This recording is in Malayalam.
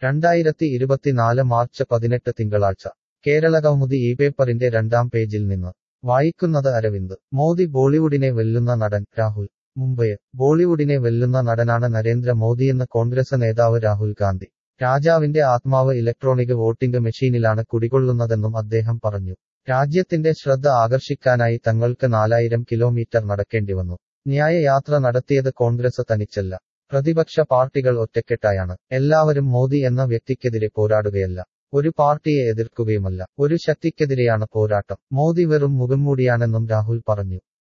രണ്ടായിരത്തി ഇരുപത്തിനാല് മാർച്ച് പതിനെട്ട് തിങ്കളാഴ്ച കേരള കൗമുദി ഈ പേപ്പറിന്റെ രണ്ടാം പേജിൽ നിന്ന് വായിക്കുന്നത് അരവിന്ദ് മോദി ബോളിവുഡിനെ വെല്ലുന്ന നടൻ രാഹുൽ മുംബൈ ബോളിവുഡിനെ വെല്ലുന്ന നടനാണ് നരേന്ദ്ര മോദിയെന്ന് കോൺഗ്രസ് നേതാവ് രാഹുൽ ഗാന്ധി രാജാവിന്റെ ആത്മാവ് ഇലക്ട്രോണിക് വോട്ടിംഗ് മെഷീനിലാണ് കുടികൊള്ളുന്നതെന്നും അദ്ദേഹം പറഞ്ഞു രാജ്യത്തിന്റെ ശ്രദ്ധ ആകർഷിക്കാനായി തങ്ങൾക്ക് നാലായിരം കിലോമീറ്റർ നടക്കേണ്ടിവന്നു ന്യായയാത്ര നടത്തിയത് കോൺഗ്രസ് തനിച്ചല്ല പ്രതിപക്ഷ പാർട്ടികൾ ഒറ്റക്കെട്ടായാണ് എല്ലാവരും മോദി എന്ന വ്യക്തിക്കെതിരെ പോരാടുകയല്ല ഒരു പാർട്ടിയെ എതിർക്കുകയുമല്ല ഒരു ശക്തിക്കെതിരെയാണ് പോരാട്ടം മോദി വെറും മുഖംമൂടിയാണെന്നും രാഹുൽ പറഞ്ഞു